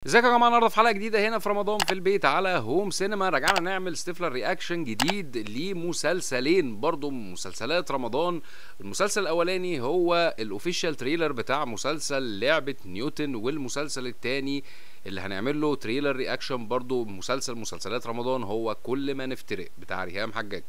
ازيكم يا جماعه النهارده في حلقه جديده هنا في رمضان في البيت على هوم سينما رجعنا نعمل ستيفلر رياكشن جديد لمسلسلين برضو مسلسلات رمضان المسلسل الاولاني هو الاوفيشال تريلر بتاع مسلسل لعبه نيوتن والمسلسل الثاني اللي هنعمل له تريلر رياكشن برضو مسلسل مسلسلات رمضان هو كل ما نفترق بتاع ريهام حجاج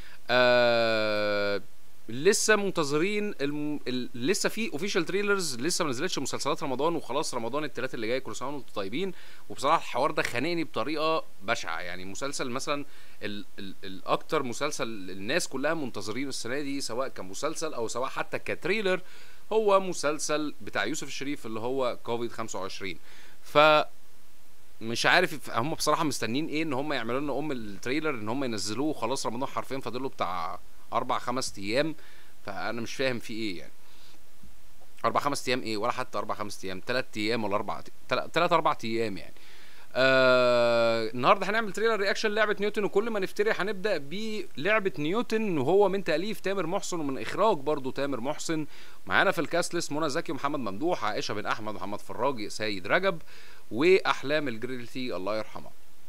آه لسه منتظرين الم... ال... لسه في اوفيشال تريلرز لسه ما نزلتش مسلسلات رمضان وخلاص رمضان الثلاث اللي جاي كل سنه وانتم طيبين وبصراحه الحوار ده خانقني بطريقه بشعه يعني مسلسل مثلا ال... ال... الاكتر مسلسل الناس كلها منتظرين السنه دي سواء كمسلسل او سواء حتى كتريلر هو مسلسل بتاع يوسف الشريف اللي هو كوفيد 25 ف مش عارف هم بصراحه مستنيين ايه ان هم يعملوا لنا ام التريلر ان هم ينزلوه خلاص رمضان حرفيا فاضل له بتاع اربع خمس ايام فانا مش فاهم في ايه يعني اربع خمس ايام ايه ولا حتى اربع خمس ايام ثلاث ايام ولا اربع ثلاث اربع ايام يعني آه النهارده هنعمل تريلر رياكشن لعبه نيوتن وكل ما نفتري هنبدا بلعبه نيوتن وهو من تاليف تامر محسن ومن اخراج برضو تامر محسن معانا في الكاست ليست منى زكي ومحمد ممدوح عائشه بن احمد محمد فراج سيد رجب واحلام الجريلتي الله يرحمها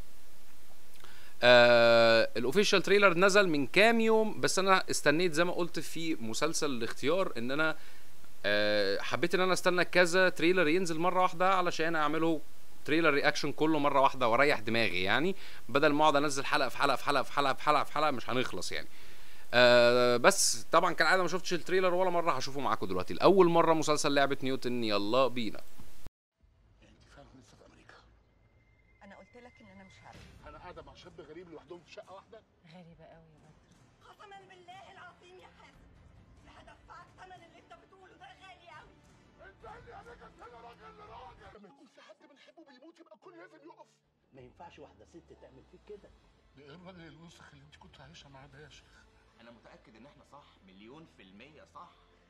آه الاوفيشال تريلر نزل من كام يوم بس انا استنيت زي ما قلت في مسلسل الاختيار ان انا آه حبيت ان انا استنى كذا تريلر ينزل مره واحده علشان اعمله تريلر رياكشن كله مره واحده واريح دماغي يعني بدل ما اقعد انزل حلقه في حلقه في حلقه في حلقه في حلقه في حلقه مش هنخلص يعني آه بس طبعا كالعاده ما شفتش التريلر ولا مره هشوفه معاكم دلوقتي الاول مره مسلسل لعبه نيوتن يلا بينا انت فعلا لسه في امريكا انا قلت لك ان انا مش عارفه انا قاعده مع شاب غريب لوحدهم في شقه واحده غريبه قوي يا بدر قسما بالله العظيم يا حازم هدفعك ثمن اللي انت بتقوله ده غالي قوي انت اللي عليك انا راجل لراجل لما يكون في حد بنحبه بيموت يبقى الكل لازم يقف ما ينفعش واحدة ست تعمل فيك كده ده ايه الراجل الوسخ اللي انت كنت عايشه معاه ده يا شيخ انا متاكد ان احنا صح مليون في الميه صح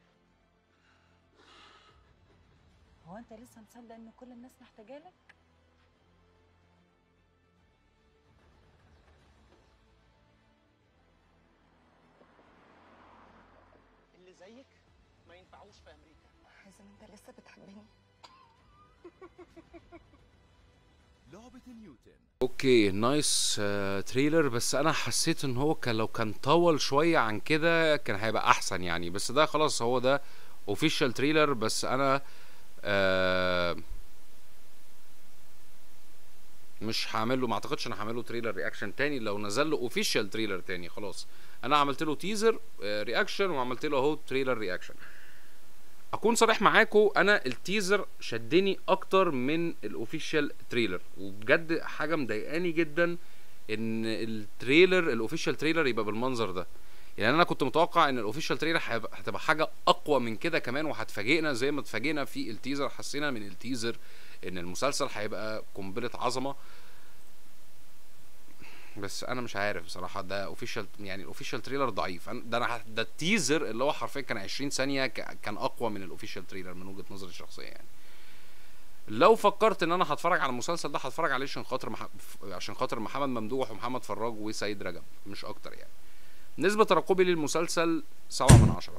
هو انت لسه مصدق ان كل الناس محتاجه لك اللي زيك ما ينفعوش في امريكا حازم انت لسه بتحبني لعبه نيوتن اوكي نايس آه تريلر بس انا حسيت ان هو كان لو كان طول شويه عن كده كان هيبقى احسن يعني بس ده خلاص هو ده اوفيشال تريلر بس انا آه مش هعمل له ما اعتقدش انا هعمل له تريلر رياكشن تاني لو نزل له اوفيشال تريلر تاني خلاص انا عملت له تيزر رياكشن وعملت له اهو تريلر رياكشن اكون صريح معاكم انا التيزر شدني اكتر من الاوفيشال تريلر وبجد حاجه مضايقاني جدا ان التريلر الاوفيشال تريلر يبقى بالمنظر ده يعني انا كنت متوقع ان الاوفيشال تريلر هيبقى- هتبقى حاجه اقوى من كده كمان وهتفاجئنا زي ما اتفاجئنا في التيزر حسينا من التيزر ان المسلسل هيبقى قنبله عظمه بس انا مش عارف بصراحه ده اوفيشال يعني الاوفيشال تريلر ضعيف أنا- ده انا ده التيزر اللي هو حرفيا كان 20 ثانيه ك- كان اقوى من الاوفيشال تريلر من وجهه نظري الشخصيه يعني لو فكرت ان انا هتفرج على المسلسل ده هتفرج عليه عشان خاطر مح... عشان خاطر محمد ممدوح ومحمد فراج وسيد رجب مش اكتر يعني نسبة ترقبي للمسلسل سبعة من عشرة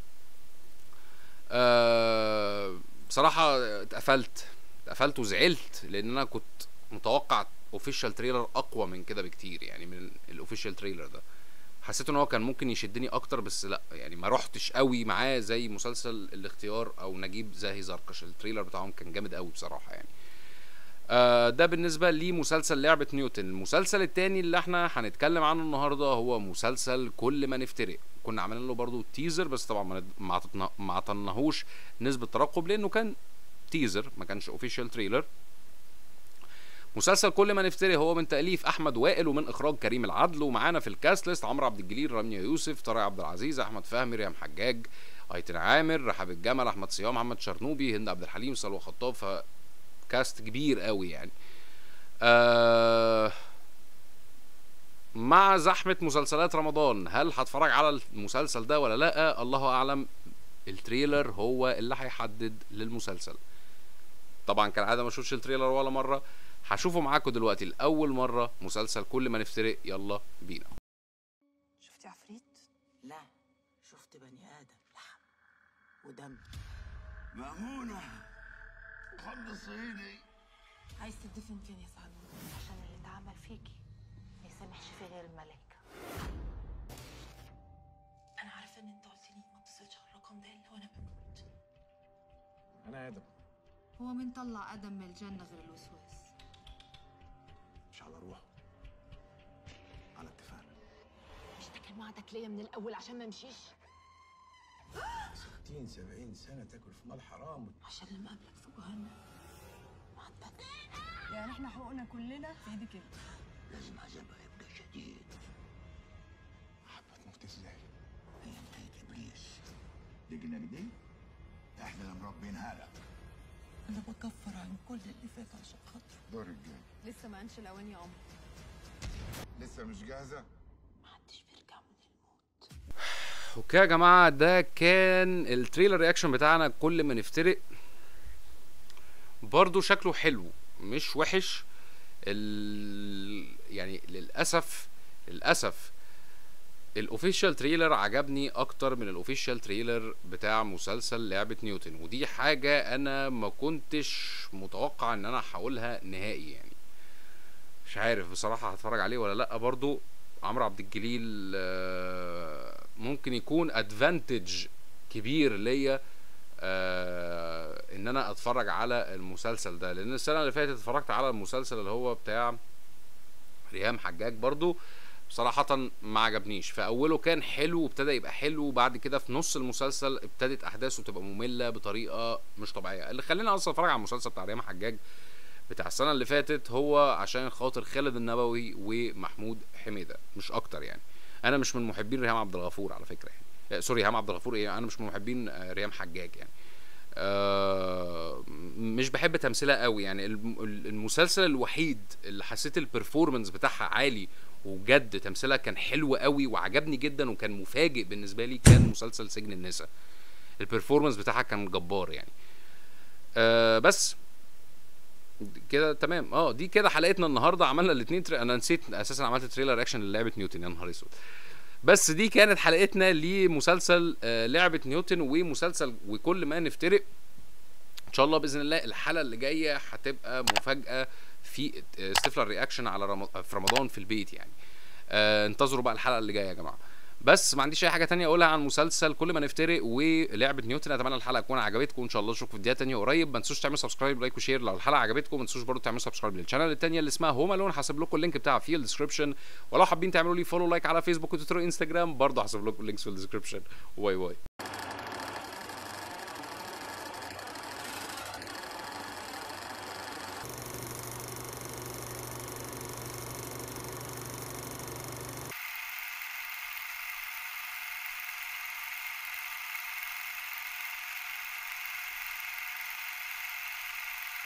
أه بصراحة اتقفلت اتقفلت وزعلت لان انا كنت متوقع اوفيشال تريلر اقوى من كده بكتير يعني من الاوفيشال تريلر ده حسيت ان هو كان ممكن يشدني اكتر بس لا يعني ما رحتش قوي معاه زي مسلسل الاختيار او نجيب زاهي زركش التريلر بتاعهم كان جامد قوي بصراحة يعني آه، ده بالنسبة لمسلسل لعبة نيوتن المسلسل التاني اللي احنا هنتكلم عنه النهاردة هو مسلسل كل ما نفترق كنا عاملين له برضو تيزر بس طبعا ما ند- ما عطتنا- ما عطناهوش نسبة ترقب لانه كان تيزر ما كانش اوفيشال تريلر مسلسل كل ما نفتري هو من تأليف أحمد وائل ومن إخراج كريم العدل ومعانا في الكاست ليست عمرو عبد الجليل رامية يوسف طارق عبد العزيز أحمد فهمي ريم حجاج أيتن عامر رحاب الجمل أحمد صيام محمد شرنوبي هند عبد الحليم سلوى خطاب ف كاست كبير قوي يعني آه مع زحمة مسلسلات رمضان هل هتفرج على المسلسل ده ولا لا الله اعلم التريلر هو اللي هيحدد للمسلسل طبعا كالعادة ما شفتش التريلر ولا مرة هشوفه معاكم دلوقتي لأول مرة مسلسل كل ما نفترق يلا بينا شفتي عفريت لا شفت بني ادم لحم ودم مأمونة خلصيني عايز تدفن فين يا سعلون عشان اللي اتعمل فيكي ما يسامحش فيه غير الملائكة انا عارفه ان انت قلت لي ما اتصلش على الرقم ده الا وانا بموت انا ادم هو مين طلع ادم من الجنه غير الوسواس مش على روحه على اتفاق مش ده كان وعدك ليا من الأول عشان ما امشيش 60 70 سنه تاكل في مال حرام عشان لما اقابلك في جهنم ما هتبدل يعني احنا حقوقنا كلنا في ايدك انت لازم عذابها يبقى شديد حابه تموت ازاي هي نهايه ابليس لجنك دي احنا اللي مربينها لك انا بكفر عن كل اللي فات عشان خاطره دور الجاي لسه ما قامش الاوان يا قمر لسه مش جاهزه محدش بيرجع من الموت اوكي يا جماعه ده كان التريلر رياكشن بتاعنا كل ما نفترق برضو شكله حلو مش وحش ال... يعني للاسف للاسف الاوفيشال تريلر عجبني اكتر من الاوفيشال تريلر بتاع مسلسل لعبة نيوتن ودي حاجة انا ما كنتش متوقع ان انا هقولها نهائي يعني مش عارف بصراحة هتفرج عليه ولا لا برضو عمرو عبد الجليل آه، ممكن يكون ادفانتج كبير ليا آه، ان انا اتفرج على المسلسل ده لان السنه اللي فاتت اتفرجت على المسلسل اللي هو بتاع ريهام حجاج برضو بصراحة ما عجبنيش في أوله كان حلو وابتدى يبقى حلو وبعد كده في نص المسلسل ابتدت أحداثه تبقى مملة بطريقة مش طبيعية اللي خلاني أصلا أتفرج على المسلسل بتاع ريهام حجاج بتاع السنة اللي فاتت هو عشان خاطر خالد النبوي ومحمود حميدة مش أكتر يعني أنا مش من محبين ريهام عبد الغفور على فكرة يعني آه، سوري ريهام عبد الغفور إيه أنا مش من محبين آه، ريهام حجاج يعني آه، مش بحب تمثيلها قوي يعني الم- المسلسل الوحيد اللي حسيت البرفورمانس بتاعها عالي وجد تمثيلها كان حلو قوي وعجبني جدا وكان مفاجئ بالنسبه لي كان مسلسل سجن النساء البرفورمانس بتاعها كان جبار يعني آه بس كده تمام اه دي كده حلقتنا النهارده عملنا الاثنين تري... انا نسيت اساسا عملت تريلر اكشن للعبه نيوتن يا نهار اسود بس دي كانت حلقتنا لمسلسل آه لعبه نيوتن ومسلسل وكل ما نفترق ان شاء الله باذن الله الحلقه اللي جايه هتبقى مفاجاه في ستيفلر رياكشن على رم... في رمضان في البيت يعني آه انتظروا بقى الحلقه اللي جايه يا جماعه بس ما عنديش اي حاجه تانية اقولها عن مسلسل كل ما نفترق ولعبه نيوتن اتمنى الحلقه تكون عجبتكم ان شاء الله اشوفكم في فيديوهات تانية قريب ما تنسوش تعملوا سبسكرايب لايك وشير لو الحلقه عجبتكم ما تنسوش برضه تعملوا سبسكرايب للشانل التانية اللي اسمها هوم الون هسيب لكم اللينك بتاعها في الديسكربشن ولو حابين تعملوا لي فولو لايك على فيسبوك وتويتر وانستجرام برضه هسيب لكم اللينكس في الديسكربشن واي واي